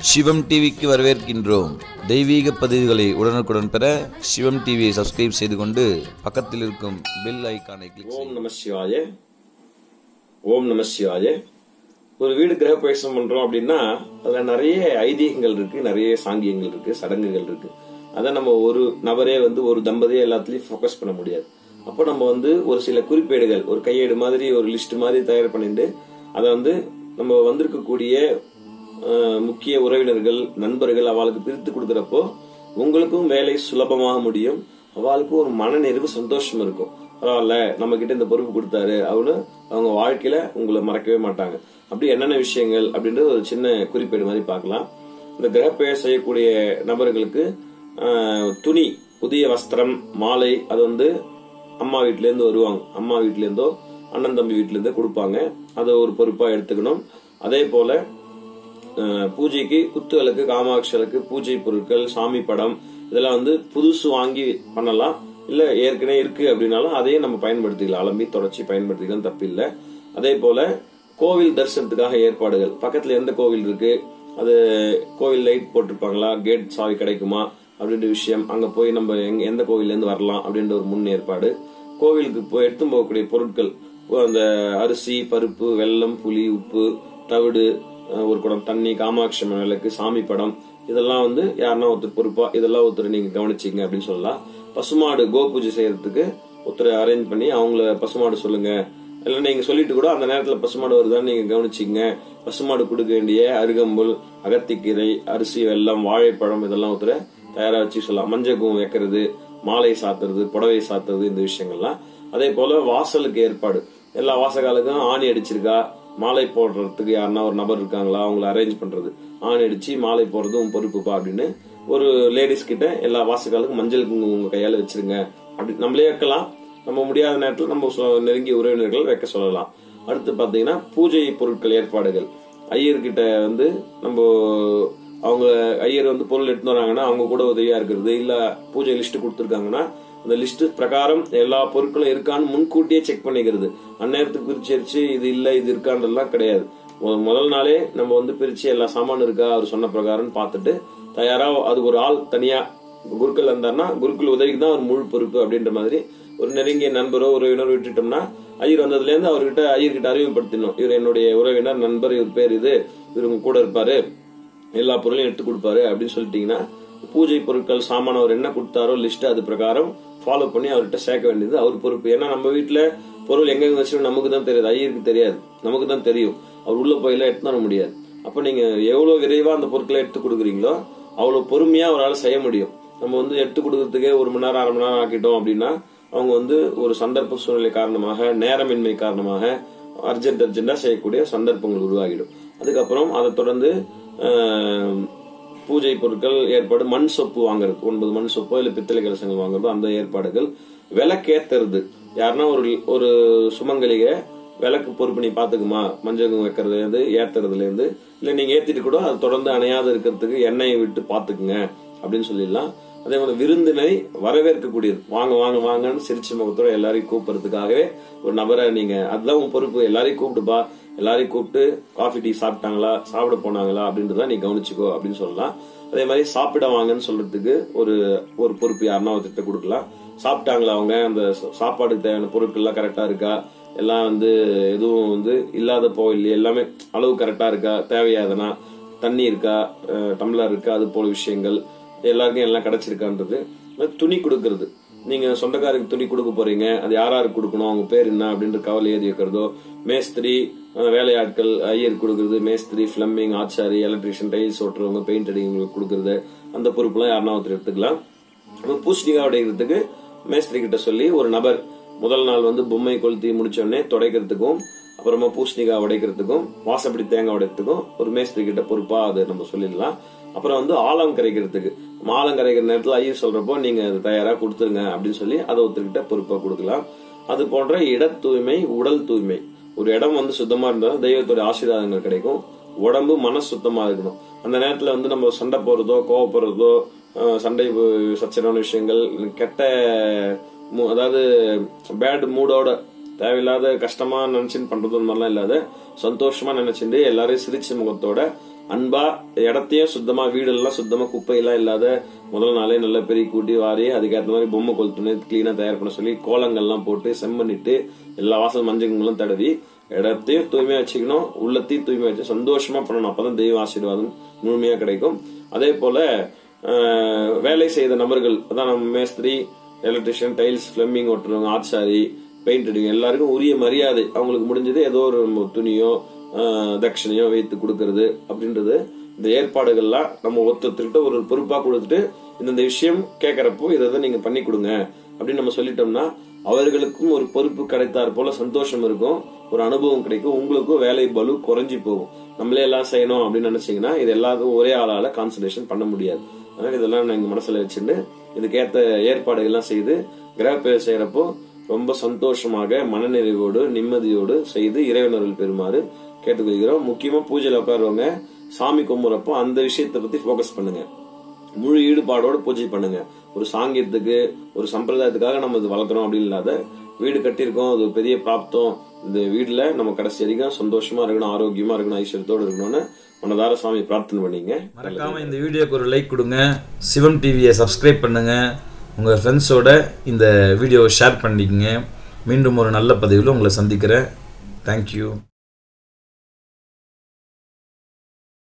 சிவம் டிவிக்கு வரவேற்கின்றோம் தெய்வீக பதிவுகளை உடனுக்குடன் பெற சிவம் டிவியை சப்ஸ்கிரைப் செய்து கொண்டு பக்கத்தில் இருக்கும் பெல் ஐகானை கிளிக் ஓம் நம சிவாய ஓம் நம சிவாய ஒரு வீடு கிரக பிரவேசம் பண்றோம் அப்படின்னா அதுல நிறைய ஐதீகங்கள் இருக்கு நிறைய சாங்கியங்கள் இருக்கு சடங்குகள் இருக்கு அதை நம்ம ஒரு நபரே வந்து ஒரு தம்பதியே எல்லாத்துலயும் ஃபோக்கஸ் பண்ண முடியாது அப்போ நம்ம வந்து ஒரு சில குறிப்பேடுகள் ஒரு கையேடு மாதிரி ஒரு லிஸ்ட் மாதிரி தயார் பண்ணிட்டு அதை வந்து நம்ம வந்திருக்கக்கூடிய அஹ், முக்கிய உறவினர்கள் நண்பர்கள் அவளுக்கு பிரித்து கொடுக்கறப்போ உங்களுக்கும் வேலை சுலபமாக முடியும் அவளுக்கும் ஒரு மனநிறைவு சந்தோஷம் இருக்கும் பரவாயில்ல நம்ம கிட்ட இந்த பொறுப்பு கொடுத்தாரு அவனு அவங்க வாழ்க்கையில உங்களை மறக்கவே மாட்டாங்க அப்படி என்னென்ன விஷயங்கள் அப்படின்றது ஒரு சின்ன குறிப்பேடு மாதிரி பார்க்கலாம் இந்த கிரகப்பெயர் செய்யக்கூடிய நபர்களுக்கு ஆஹ், துணி புதிய வஸ்திரம் மாலை அது வந்து அம்மா வீட்ல இருந்து வருவாங்க அம்மா வீட்ல இருந்தோ அண்ணன் தம்பி வீட்ல இருந்தோ கொடுப்பாங்க அதை ஒரு பொறுப்பா எடுத்துக்கணும் அதே போல அஹ், பூஜைக்கு குத்து விளக்கு காமாட்சி விளக்கு பூஜை பொருட்கள் சாமி படம் இதெல்லாம் வந்து புதுசு வாங்கி பண்ணலாம் இல்ல ஏற்கனவே இருக்கு அப்படின்னாலும் அதையும் நம்ம பயன்படுத்திக்கலாம் அலம்பி தொடச்சி பயன்படுத்திக்கலாம் தப்பில்லை அதே போல கோவில் தரிசனத்துக்காக ஏற்பாடுகள் பக்கத்துல எந்த கோவில் இருக்கு அது கோவில் லைட் போட்டிருப்பாங்களா கேட் சாவி கிடைக்குமா அப்படின்ற விஷயம் அங்க போய் நம்ம எங்க எந்த கோவில்ல இருந்து வரலாம் அப்படின்ற ஒரு முன் ஏற்பாடு கோவிலுக்கு போய் எடுத்து போகக்கூடிய பொருட்கள் அந்த அரிசி பருப்பு வெல்லம் புளி உப்பு தவிடு அஹ் ஒரு குடம் தண்ணி காமாட்சி அம்மன் விளக்கு சாமி படம் இதெல்லாம் வந்து யாருன்னா ஒருத்தர் பொறுப்பா இதெல்லாம் ஒருத்தர் நீங்க கவனிச்சீங்க அப்படின்னு சொல்லலாம் பசுமாடு கோ பூஜை செய்யறதுக்கு ஒருத்தர் அரேஞ்ச் பண்ணி அவங்கள பசுமாடு சொல்லுங்க இல்ல நீங்க சொல்லிட்டு கூட அந்த நேரத்துல பசுமாடு வருதான்னு நீங்க கவனிச்சீங்க பசுமாடு கொடுக்க வேண்டிய அருகம்புல் அகத்திக்கீரை அரிசி வெல்லம் வாழைப்பழம் இதெல்லாம் ஒருத்தர தயாரா வச்சு சொல்லலாம் மஞ்சள் குங்குமம் வைக்கிறது மாலை சாத்துறது புடவை சாத்துறது இந்த விஷயங்கள்லாம் அதே போல வாசலுக்கு ஏற்பாடு எல்லா வாசகாலுக்கும் ஆணி அடிச்சிருக்கா மாலை போடுறதுக்கு யாருன்னா ஒரு நபர் இருக்காங்களா அவங்கள அரேஞ்ச் பண்றது ஆணி அடிச்சு மாலை போடுறது உன் பொறுப்புப்பா அப்படின்னு ஒரு லேடிஸ் கிட்ட எல்லா வாசகாலுக்கும் மஞ்சள் குங்குமம் உங்க கையால வச்சிருங்க அப்படி நம்மளே வைக்கலாம் நம்ம முடியாத நேரத்தில் நம்ம சொ- நெருங்கிய உறவினர்கள் வைக்க சொல்லலாம் அடுத்து பாத்தீங்கன்னா பூஜை பொருட்கள் ஏற்பாடுகள் ஐயர்கிட்ட வந்து நம்ம அவங்க ஐயர் வந்து பொருள் எடுத்து வராங்கன்னா அவங்க கூட உதவியா இருக்கிறது இல்ல பூஜை லிஸ்ட் கொடுத்துருக்காங்கன்னா அந்த லிஸ்ட் பிரகாரம் எல்லா பொருட்களும் இருக்கான்னு முன்கூட்டியே செக் பண்ணிக்கிறது அந்நேரத்துக்கு பிரிச்சு இது இல்ல இது இருக்கான்றதெல்லாம் கிடையாது மு- முதல் நாளே நம்ம வந்து பிரிச்சு எல்லா சாமானும் இருக்கா அவர் சொன்ன பிரகாரம் பார்த்துட்டு தயாரா அது ஒரு ஆள் தனியா குருக்கள் இருந்தாருன்னா குருக்கள் உதவிக்கு தான் ஒரு முழு பொறுப்பு அப்படின்ற மாதிரி ஒரு நெருங்கிய நண்பரோ உறவினரோ விட்டுட்டோம்னா ஐயர் வந்ததுல இருந்து அவர்கிட்ட ஐயர்கிட்ட அறிமுகப்படுத்தணும் இவர் என்னுடைய உறவினர் நண்பர் இவர் பேர் இது இவர் உங்க கூட இருப்பாரு எல்லா பொருளையும் எடுத்து கொடுப்பாரு அப்படின்னு சொல்லிட்டீங்கன்னா பூஜை பொருட்கள் சாமான் அவர் என்ன கொடுத்தாரோ லிஸ்ட் அது பிரகாரம் ஃபாலோ பண்ணி அவர்கிட்ட சேர்க்க வேண்டியது அவர் பொறுப்பு ஏன்னா நம்ம வீட்டுல பொருள் எங்க வச்சு நமக்கு தான் தெரியாது ஐயருக்கு தெரியாது நமக்கு தான் தெரியும் அவர் உள்ள போயில எடுத்து வர முடியாது அப்ப நீங்க எவ்வளவு விரைவா அந்த பொருட்களை எடுத்து கொடுக்குறீங்களோ அவ்வளவு பொறுமையா அவரால் செய்ய முடியும் நம்ம வந்து எடுத்து கொடுக்கறதுக்கே ஒரு மணி நேரம் அரை மணி நேரம் ஆக்கிட்டோம் அப்படின்னா அவங்க வந்து ஒரு சந்தர்ப்ப சூழ்நிலை காரணமாக நேரமின்மை காரணமாக அர்ஜென்ட் அர்ஜென்டா செய்யக்கூடிய சந்தர்ப்பங்கள் உருவாகிடும் அதுக்கப்புறம் அதை தொடர்ந்து ஆஹ், பூஜை பொருட்கள் ஏற்பாடு மண் சொப்பு வாங்குறது ஒன்பது மண் சொப்போ இல்ல பித்தளை கலசங்கள் வாங்குறதோ அந்த ஏற்பாடுகள் விளக்கேத்துறது யாருன்னா ஒரு ஒரு சுமங்கலிக விளக்கு பொறுப்பு நீ பாத்துக்குமா மஞ்சள் குங்குமம் வைக்கிறதுல இருந்து ஏத்துறதுல இருந்து இல்ல நீங்க ஏத்திட்டு கூட அது தொடர்ந்து அணையாத இருக்கிறதுக்கு எண்ணெயை விட்டு பாத்துக்குங்க அப்படின்னு சொல்லிடலாம் அதே மாதிரி விருந்தினை வரவேற்கக்கூடியது வாங்க வாங்க வாங்கன்னு சிரிச்ச முகத்தோட எல்லாரையும் கூப்பிடுறதுக்காகவே ஒரு நபரை நீங்க அதுதான் உன் பொறுப்பு எல்லாரையும் கூப்பிட்டுப்பா எல்லாரையும் கூப்பிட்டு காஃபி டீ சாப்பிட்டாங்களா சாப்பிட போனாங்களா அப்படின்றத நீ கவனிச்சுக்கோ அப்படின்னு சொல்லலாம் அதே மாதிரி சாப்பிட வாங்கன்னு சொல்றதுக்கு ஒரு ஒரு பொறுப்பு யாருன்னா ஒருத்தர் கொடுக்கலாம் சாப்பிட்டாங்களா அவங்க அந்த சா- சாப்பாடுக்கு தேவையான பொருட்கள்லாம் கரெக்டா இருக்கா எல்லாம் வந்து எதுவும் வந்து இல்லாத போயில்லையே எல்லாமே அளவு கரெக்டா இருக்கா தேவையா எதனா தண்ணி இருக்கா அஹ், டம்ளர் இருக்கா அது போல விஷயங்கள் எல்லாருக்கும் எல்லாம் கிடைச்சிருக்கான்றது அப்புறம் துணி கொடுக்கறது நீங்க சொந்தக்காரருக்கு துணி கொடுக்க போறீங்க அது யார் யாருக்கு கொடுக்கணும் அவங்க பேர் என்ன அப்படின்ற கவலை ஏறி வைக்கிறதோ மேஸ்திரி அஹ், வேலையாட்கள் ஐயர் கொடுக்கறது மேஸ்திரி பிளம்பிங் ஆச்சாரி எலக்ட்ரிஷியன் டைல்ஸ் ஓட்டுறவங்க பெயிண்ட் அடிக்கிறவங்களுக்கு கொடுக்கறது அந்த பொறுப்புலாம் யாருன்னா ஒருத்தர் எடுத்துக்கலாம் அப்புறம் பூசணிக்காய் உடைக்கிறதுக்கு மேஸ்திரி கிட்ட சொல்லி ஒரு நபர் முதல் நாள் வந்து பொம்மை கொளுத்தி முடிச்ச உடனே துடைக்கிறதுக்கும் அப்புறமா பூசணிக்காய் உடைக்கிறதுக்கும் வாசப்படி தேங்காய் உடைக்கிறதுக்கும் ஒரு மேஸ்திரி கிட்ட பொறுப்பா அது நம்ம சொல்லிடலாம் அப்புறம் வந்து ஆலம் கரைக்கிறதுக்கு ஆலம் கரைக்கிற நேரத்துல ஐயர் சொல்றப்போ நீங்க அது தயாரா கொடுத்துருங்க அப்படின்னு சொல்லி அதை ஒருத்தர்கிட்ட பொறுப்பா கொடுக்கலாம் அது போன்ற இட தூய்மை உடல் தூய்மை ஒரு இடம் வந்து சுத்தமா இருந்தாலும் தெய்வத்தோட ஆசீர்வாதங்கள் கிடைக்கும் உடம்பு மனசு சுத்தமா இருக்கணும் அந்த நேரத்துல வந்து நம்ம சண்டை போறதோ கோவப்படுறதோ அஹ், சண்டை பு- சச்சரவான விஷயங்கள் கெட்ட மூ- அதாவது பேட் மூடோட தேவையில்லாத கஷ்டமா நினைச்சுன்னு பண்றது அந்த மாதிரிலாம் இல்லாத சந்தோஷமா நினைச்சுட்டு எல்லாரையும் சிரிச்ச முகத்தோட அன்பா இடத்தையும் சுத்தமா வீடெல்லாம் சுத்தமா குப்பையெல்லாம் இல்லாத முதல் நாளே நல்ல பெரிய கூட்டி வாரி அதுக்கேற்ற மாதிரி பொம்மை கொளுத்துன்னு கிளீனா தயார் பண்ண சொல்லி கோலங்கள்லாம் போட்டு செம்மண்ணிட்டு எல்லா வாசல் மஞ்சங்களும் தடவி இடத்தையும் தூய்மையா வச்சுக்கணும் உள்ளத்தையும் தூய்மையா வச்சு சந்தோஷமா பண்ணணும் அப்பதான் தெய்வ ஆசீர்வாதம் முழுமையா கிடைக்கும் அதே போல ஆஹ், வேலை செய்த நபர்கள் அதான் நம்ம மேஸ்திரி எலக்ட்ரிஷியன் டைல்ஸ் பிளம்பிங் ஓட்டுறவங்க ஆச்சாரி பெயிண்ட் அடிங்க எல்லாருக்கும் உரிய மரியாதை அவங்களுக்கு முடிஞ்சது ஏதோ ஒரு நம்ம துணியோ ஆஹ், தட்சணையோ வைத்து கொடுக்கறது அப்படின்றது இந்த ஏற்பாடுகள்லாம் நம்ம ஒருத்தர்கிட்ட ஒரு பொறுப்பா கொடுத்துட்டு இந்த விஷயம் கேட்கறப்போ இதை தான் நீங்க பண்ணி கொடுங்க அப்படின்னு நம்ம சொல்லிட்டோம்னா அவர்களுக்கும் ஒரு பொறுப்பு கிடைத்தார் போல சந்தோஷம் இருக்கும் ஒரு அனுபவம் கிடைக்கும் உங்களுக்கும் வேலை பலு குறைஞ்சி போகும் நம்மளே எல்லாம் செய்யணும் அப்படின்னு நினைச்சீங்கன்னா இது எல்லாத்துக்கும் ஒரே ஆளால கான்சன்ட்ரேஷன் பண்ண முடியாது அதனால இதெல்லாம் நீங்க மனசுல வச்சுட்டு இதுக்கேத்த ஏற்பாடுகள்லாம் செய்து கிரகப்பேர் செய்யறப்போ ரொம்ப சந்தோஷமாக மனநிறைவோடு நிம்மதியோடு செய்து இறைவனர்கள் பெறுமாறு கேட்டுக்கொள்கிறோம் முக்கியமா பூஜையில உட்காருவங்க சாமி கும்புறப்போ அந்த விஷயத்தை பத்தி ஃபோக்கஸ் பண்ணுங்க முழு ஈடுபாடோட பூஜை பண்ணுங்க ஒரு சாங்கியத்துக்கு ஒரு சம்பிரதாயத்துக்காக நம்ம இது வளர்க்குறோம் அப்படின்னு இல்லாத வீடு கட்டியிருக்கோம் அது ஒரு பெரிய பிராப்தம் இந்த வீடுல நம்ம கடைசி வரைக்கும் சந்தோஷமா இருக்கணும் ஆரோக்கியமா இருக்கணும் ஐஸ்வர்யத்தோட இருக்கணும்னு மனதார சாமி பிரார்த்தனை பண்ணீங்க மறக்காம இந்த வீடியோக்கு ஒரு லைக் கொடுங்க சிவம் டிவியை சப்ஸ்கிரைப் பண்ணுங்க உங்க ஃப்ரெண்ட்ஸோட இந்த வீடியோவை ஷேர் பண்ணிக்கங்க மீண்டும் ஒரு நல்ல பதிவில் உங்களை சந்திக்கிறேன் தேங்க்யூ